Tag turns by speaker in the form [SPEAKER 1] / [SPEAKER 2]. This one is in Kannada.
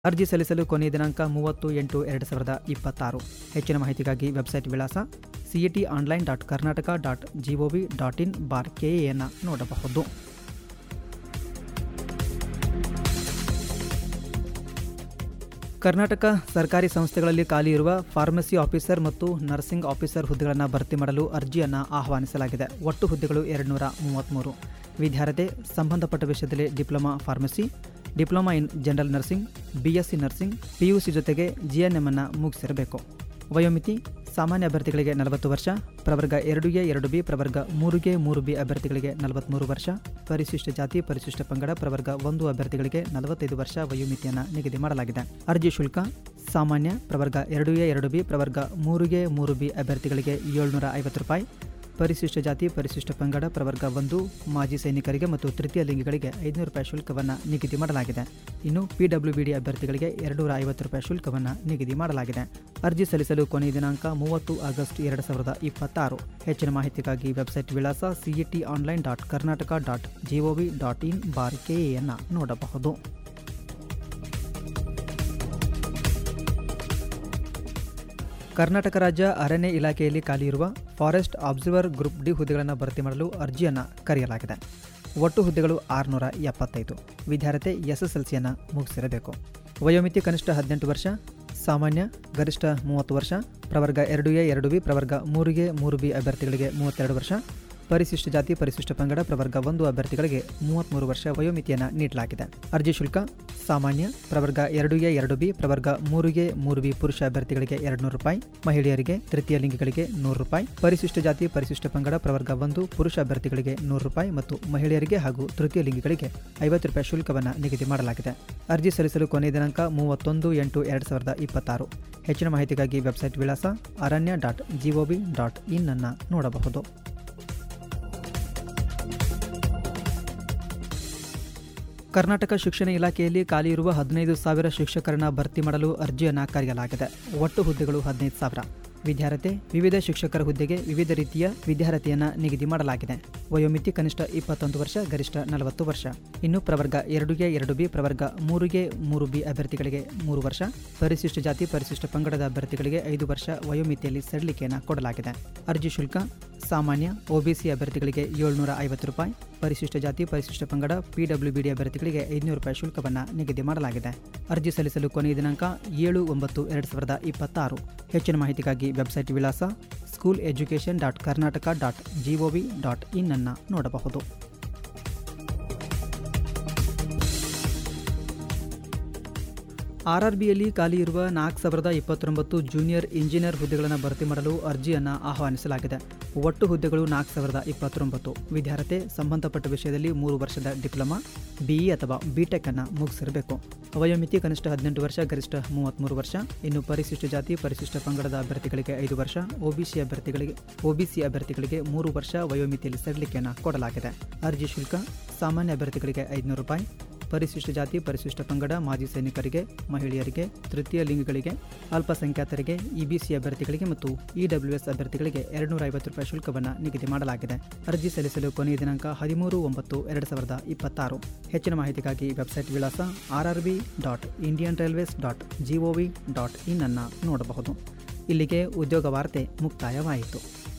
[SPEAKER 1] ಅರ್ಜಿ ಸಲ್ಲಿಸಲು ಕೊನೆಯ ದಿನಾಂಕ ಮೂವತ್ತು ಎಂಟು ಎರಡು ಸಾವಿರದ ಇಪ್ಪತ್ತಾರು ಹೆಚ್ಚಿನ ಮಾಹಿತಿಗಾಗಿ ವೆಬ್ಸೈಟ್ ವಿಳಾಸ CET online dot Karnataka dot GOV dot in bar ಕೆಎಯನ್ನು ನೋಡಬಹುದು ಕರ್ನಾಟಕ ಸರ್ಕಾರಿ ಸಂಸ್ಥೆಗಳಲ್ಲಿ ಖಾಲಿ ಇರುವ ಫಾರ್ಮಸಿ ಆಫೀಸರ್ ಮತ್ತು ನರ್ಸಿಂಗ್ ಆಫೀಸರ್ ಹುದ್ದೆಗಳನ್ನು ಭರ್ತಿ ಮಾಡಲು ಅರ್ಜಿಯನ್ನು ಆಹ್ವಾನಿಸಲಾಗಿದೆ ಒಟ್ಟು ಹುದ್ದೆಗಳು ಎರಡುನೂರ ಮೂವತ್ತ್ಮೂರು ವಿದ್ಯಾರ್ಥಿ ಸಂಬಂಧಪಟ್ಟ ವಿಷಯದಲ್ಲಿ diploma pharmacy diploma in general nursing B S C nursing P U C ಜೊತೆಗೆ ಜಿ ಎನ್ ಎಮ್ ಅನ್ನು ಮುಗಿಸಿರಬೇಕು ವಯೋಮಿತಿ ಸಾಮಾನ್ಯ ಅಭ್ಯರ್ಥಿಗಳಿಗೆ ನಲವತ್ತು ವರ್ಷ ಪ್ರವರ್ಗ ಎರಡು ಎ ಎರಡು ಬಿ ಪ್ರವರ್ಗ ಮೂರು ಗೆ ಮೂರು ಬಿ ಅಭ್ಯರ್ಥಿಗಳಿಗೆ ನಲವತ್ತ್ಮೂರು ವರ್ಷ ಪರಿಶಿಷ್ಟ ಜಾತಿ ಪರಿಶಿಷ್ಟ ಪಂಗಡ ಪ್ರವರ್ಗ ಒಂದು ಅಭ್ಯರ್ಥಿಗಳಿಗೆ ನಲವತ್ತೈದು ವರ್ಷ ವಯೋಮಿತಿಯನ್ನು ನಿಗದಿ ಮಾಡಲಾಗಿದೆ ಅರ್ಜಿ ಶುಲ್ಕ ಸಾಮಾನ್ಯ ಪ್ರವರ್ಗ ಎರಡು ಎ ಎರಡು ಬಿ ಪ್ರವರ್ಗ ಮೂರು ಗೆ ಮೂರು ಬಿ ಅಭ್ಯರ್ಥಿಗಳಿಗೆ ಏಳ್ನೂರ ಐವತ್ತು ರೂಪಾಯಿ ಪರಿಶಿಷ್ಟ ಜಾತಿ ಪರಿಶಿಷ್ಟ ಪಂಗಡ ಪ್ರವರ್ಗ ಒಂದು ಮಾಜಿ ಸೈನಿಕರಿಗೆ ಮತ್ತು ತೃತೀಯ ಲಿಂಗಿಗಳಿಗೆ ಐದುನೂರು ರೂಪಾಯಿ ಶುಲ್ಕವನ್ನು ನಿಗದಿ ಮಾಡಲಾಗಿದೆ ಇನ್ನು ಪಿಡಬ್ಲ್ಯೂಬಿಡಿ ಅಭ್ಯರ್ಥಿಗಳಿಗೆ ಎರಡುನೂರ ಐವತ್ತು ರೂಪಾಯಿ ಶುಲ್ಕವನ್ನು ನಿಗದಿ ಮಾಡಲಾಗಿದೆ ಅರ್ಜಿ ಸಲ್ಲಿಸಲು ಕೊನೆಯ ದಿನಾಂಕ ಮೂವತ್ತು ಆಗಸ್ಟ್ ಎರಡು ಸಾವಿರದ ಇಪ್ಪತ್ತಾರು ಹೆಚ್ಚಿನ ಮಾಹಿತಿಗಾಗಿ ವೆಬ್ಸೈಟ್ ವಿಳಾಸ CET online dot Karnataka dot GOV dot in bar ಕೆಎಯನ್ನು ನೋಡಬಹುದು ಕರ್ನಾಟಕ ರಾಜ್ಯ ಅರಣ್ಯ ಇಲಾಖೆಯಲ್ಲಿ ಖಾಲಿ ಇರುವ ಫಾರೆಸ್ಟ್ ಅಬ್ಸರ್ವರ್ ಗ್ರೂಪ್ ಡಿ ಹುದ್ದೆಗಳನ್ನು ಭರ್ತಿ ಮಾಡಲು ಅರ್ಜಿಯನ್ನು ಕರೆಯಲಾಗಿದೆ ಒಟ್ಟು ಹುದ್ದೆಗಳು ಆರುನೂರ ಎಪ್ಪತ್ತೈದು ವಿದ್ಯಾರ್ಥಿ ಎಸ್ಎಸ್ಎಲ್ಸಿಯನ್ನು ಮುಗಿಸಿರಬೇಕು ವಯೋಮಿತಿ ಕನಿಷ್ಠ ಹದಿನೆಂಟು ವರ್ಷ ಸಾಮಾನ್ಯ ಗರಿಷ್ಠ ಮೂವತ್ತು ವರ್ಷ ಪ್ರವರ್ಗ ಎರಡು ಎ ಎರಡು ಬಿ ಪ್ರವರ್ಗ ಮೂರು ಎ ಮೂರು ಬಿ ಅಭ್ಯರ್ಥಿಗಳಿಗೆ ಮೂವತ್ತೆರಡು ವರ್ಷ ಪರಿಶಿಷ್ಟ ಜಾತಿ ಪರಿಶಿಷ್ಟ ಪಂಗಡ ಪ್ರವರ್ಗ ಒಂದು ಅಭ್ಯರ್ಥಿಗಳಿಗೆ ಮೂವತ್ತ್ಮೂರು ವರ್ಷ ವಯೋಮಿತಿಯನ್ನು ನೀಡಲಾಗಿದೆ ಅರ್ಜಿ ಶುಲ್ಕ ಸಾಮಾನ್ಯ ಪ್ರವರ್ಗ ಎರಡು ಎ ಎರಡು ಬಿ ಪ್ರವರ್ಗ ಮೂರು ಎ ಮೂರು ಬಿ ಪುರುಷ ಅಭ್ಯರ್ಥಿಗಳಿಗೆ ಎರಡುನೂರು ರೂಪಾಯಿ ಮಹಿಳೆಯರಿಗೆ ತೃತೀಯ ಲಿಂಗಿಗಳಿಗೆ ನೂರು ರೂಪಾಯಿ ಪರಿಶಿಷ್ಟ ಜಾತಿ ಪರಿಶಿಷ್ಟ ಪಂಗಡ ಪ್ರವರ್ಗ ಒಂದು ಪುರುಷ ಅಭ್ಯರ್ಥಿಗಳಿಗೆ ನೂರು ರೂಪಾಯಿ ಮತ್ತು ಮಹಿಳೆಯರಿಗೆ ಹಾಗೂ ತೃತೀಯ ಲಿಂಗಿಗಳಿಗೆ ಐವತ್ತು ರೂಪಾಯಿ ಶುಲ್ಕವನ್ನು ನಿಗದಿ ಮಾಡಲಾಗಿದೆ ಅರ್ಜಿ ಸಲ್ಲಿಸಲು ಕೊನೆಯ ದಿನಾಂಕ ಮೂವತ್ತೊಂದು ಎಂಟು ಎರಡು ಸಾವಿರದ ಇಪ್ಪತ್ತಾರು ಹೆಚ್ಚಿನ ಮಾಹಿತಿಗಾಗಿ ವೆಬ್ಸೈಟ್ ವಿಳಾಸ ಅರಣ್ಯ ಡಾಟ್ ಜಿಒವಿ ಡಾಟ್ ಇನ್ ಅನ್ನು ನೋಡಬಹುದು ಕರ್ನಾಟಕ ಶಿಕ್ಷಣ ಇಲಾಖೆಯಲ್ಲಿ ಖಾಲಿ ಇರುವ ಹದಿನೈದು ಸಾವಿರ ಶಿಕ್ಷಕರನ್ನ ಭರ್ತಿ ಮಾಡಲು ಅರ್ಜಿಯನ್ನು ಕರೆಯಲಾಗಿದೆ ಒಟ್ಟು ಹುದ್ದೆಗಳು ಹದಿನೈದು ಸಾವಿರ ವಿದ್ಯಾರ್ಥಿ ವಿವಿಧ ಶಿಕ್ಷಕರ ಹುದ್ದೆಗೆ ವಿವಿಧ ರೀತಿಯ ವಿದ್ಯಾರ್ಥಿಯನ್ನು ನಿಗದಿ ಮಾಡಲಾಗಿದೆ ವಯೋಮಿತಿ ಕನಿಷ್ಠ ಇಪ್ಪತ್ತೊಂದು ವರ್ಷ ಗರಿಷ್ಠ ನಲವತ್ತು ವರ್ಷ ಇನ್ನು ಪ್ರವರ್ಗ ಎರಡುಗೆ ಎರಡು ಬಿ ಪ್ರವರ್ಗ ಮೂರುಗೆ ಮೂರು ಬಿ ಅಭ್ಯರ್ಥಿಗಳಿಗೆ ಮೂರು ವರ್ಷ ಪರಿಶಿಷ್ಟ ಜಾತಿ ಪರಿಶಿಷ್ಟ ಪಂಗಡದ ಅಭ್ಯರ್ಥಿಗಳಿಗೆ ಐದು ವರ್ಷ ವಯೋಮಿತಿಯಲ್ಲಿ ಸಡಿಲಿಕೆಯನ್ನು ಕೊಡಲಾಗಿದೆ ಅರ್ಜಿ ಶುಲ್ಕ ಸಾಮಾನ್ಯ ಒಬಿಸಿ ಅಭ್ಯರ್ಥಿಗಳಿಗೆ ಏಳ್ನೂರ ಐವತ್ತು ರೂಪಾಯಿ ಪರಿಶಿಷ್ಟ ಜಾತಿ ಪರಿಶಿಷ್ಟ ಪಂಗಡ ಪಿಡಬ್ಲ್ಯೂಬಿಡಿ ಅಭ್ಯರ್ಥಿಗಳಿಗೆ ಐದುನೂರು ರೂಪಾಯಿ ಶುಲ್ಕವನ್ನು ನಿಗದಿ ಮಾಡಲಾಗಿದೆ ಅರ್ಜಿ ಸಲ್ಲಿಸಲು ಕೊನೆಯ ದಿನಾಂಕ ಏಳು ಒಂಬತ್ತು ಎರಡು ಸಾವಿರದ ಇಪ್ಪತ್ತಾರು ಹೆಚ್ಚಿನ ಮಾಹಿತಿಗಾಗಿ ವೆಬ್ಸೈಟ್ ವಿಳಾಸ school education dot Karnataka dot GOV dot in ಅನ್ನು ನೋಡಬಹುದು ಆರ್ಆರ್ಬಿಯಲ್ಲಿ ಖಾಲಿ ಇರುವ ನಾಲ್ಕು ಸಾವಿರದ ಇಪ್ಪತ್ತೊಂಬತ್ತು ಜೂನಿಯರ್ ಇಂಜಿನಿಯರ್ ಹುದ್ದೆಗಳನ್ನು ಭರ್ತಿ ಮಾಡಲು ಅರ್ಜಿಯನ್ನು ಆಹ್ವಾನಿಸಲಾಗಿದೆ ಒಟ್ಟು ಹುದ್ದೆಗಳು ನಾಲ್ಕು ಸಾವಿರದ ಇಪ್ಪತ್ತೊಂಬತ್ತು ವಿದ್ಯಾರ್ಥಿ ಸಂಬಂಧಪಟ್ಟ ವಿಷಯದಲ್ಲಿ ಮೂರು ವರ್ಷದ ಡಿಪ್ಲೊಮಾ ಬಿಇ ಅಥವಾ ಬಿಟೆಕ್ ಅನ್ನು ಮುಗಿಸಿರಬೇಕು ವಯೋಮಿತಿ ಕನಿಷ್ಠ ಹದಿನೆಂಟು ವರ್ಷ ಗರಿಷ್ಠ ಮೂವತ್ತ್ಮೂರು ವರ್ಷ ಇನ್ನು ಪರಿಶಿಷ್ಟ ಜಾತಿ ಪರಿಶಿಷ್ಟ ಪಂಗಡದ ಅಭ್ಯರ್ಥಿಗಳಿಗೆ ಐದು ವರ್ಷ ಒಬಿಸಿ ಅಭ್ಯರ್ಥಿಗಳಿಗೆ ಒಬಿಸಿ ಅಭ್ಯರ್ಥಿಗಳಿಗೆ ಮೂರು ವರ್ಷ ವಯೋಮಿತಿಯಲ್ಲಿ ಸಡಿಲಿಕೆಯನ್ನು ಕೊಡಲಾಗಿದೆ ಅರ್ಜಿ ಶುಲ್ಕ ಸಾಮಾನ್ಯ ಅಭ್ಯರ್ಥಿಗಳಿಗೆ ಐದುನೂರು ರೂಪಾಯಿ ಪರಿಶಿಷ್ಟ ಜಾತಿ ಪರಿಶಿಷ್ಟ ಪಂಗಡ ಮಾಜಿ ಸೈನಿಕರಿಗೆ ಮಹಿಳೆಯರಿಗೆ ತೃತೀಯ ಲಿಂಗಿಗಳಿಗೆ ಅಲ್ಪಸಂಖ್ಯಾತರಿಗೆ ಇಬಿಸಿ ಅಭ್ಯರ್ಥಿಗಳಿಗೆ ಮತ್ತು ಇಡಬ್ಲ್ಯೂಎಸ್ ಅಭ್ಯರ್ಥಿಗಳಿಗೆ ಎರಡುನೂರ ಐವತ್ತು ರೂಪಾಯಿ ಶುಲ್ಕವನ್ನು ನಿಗದಿ ಮಾಡಲಾಗಿದೆ ಅರ್ಜಿ ಸಲ್ಲಿಸಲು ಕೊನೆಯ ದಿನಾಂಕ ಹದಿಮೂರು ಒಂಬತ್ತು ಎರಡು ಸಾವಿರದ ಇಪ್ಪತ್ತಾರು ಹೆಚ್ಚಿನ ಮಾಹಿತಿಗಾಗಿ ವೆಬ್ಸೈಟ್ ವಿಳಾಸ R R B dot Indian railways dot GOV dot in ಅನ್ನು ನೋಡಬಹುದು ಇಲ್ಲಿಗೆ ಉದ್ಯೋಗ ವಾರ್ತೆ ಮುಕ್ತಾಯವಾಯಿತು